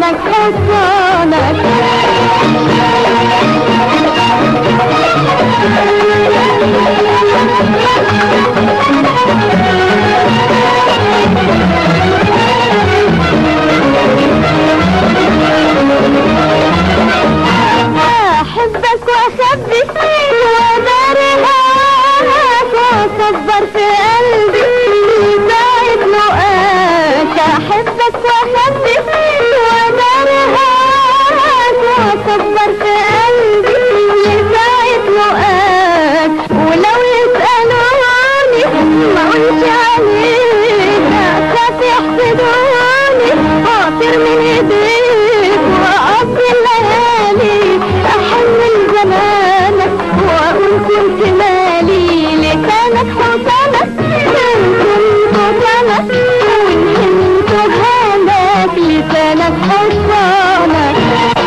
لسانك حصانك احبك واخبي وداري هواك واصبر في قلبي بعد لقاك احبك واخبي وداري هواك واصبر في قلبي بعد لقاك ولو يسألوني ما قلش عليك اخاف يحسدوني اطير من ايديك واقضي الليالي احمل زمانك واقول كنت مالي لسانك حصانك ان كنت سنك وان كنت هانك لسانك حصانك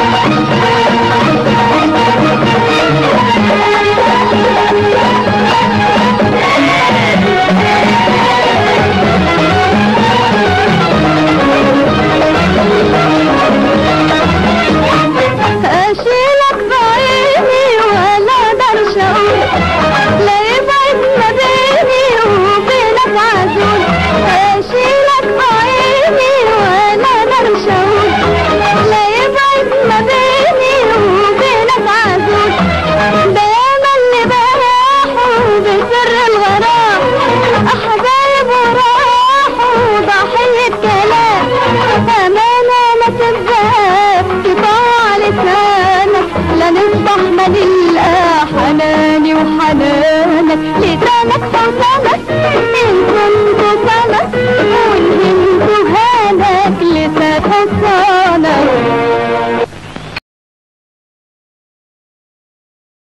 اشيلك بعيني ولا اقدرش اقول لا يبعد ما بيني وبينك عزول اشيلك بعيني ولا اقدرش اقول لا يبعد ما بيني وبينك عزول ده ياما اللي براحوا بسر الغرام احبايب وراحوا ضحية كلام امانة ما تبقى تطاع لسانك لا نصبح ما نلقى حناني وحنانك لسانك حسن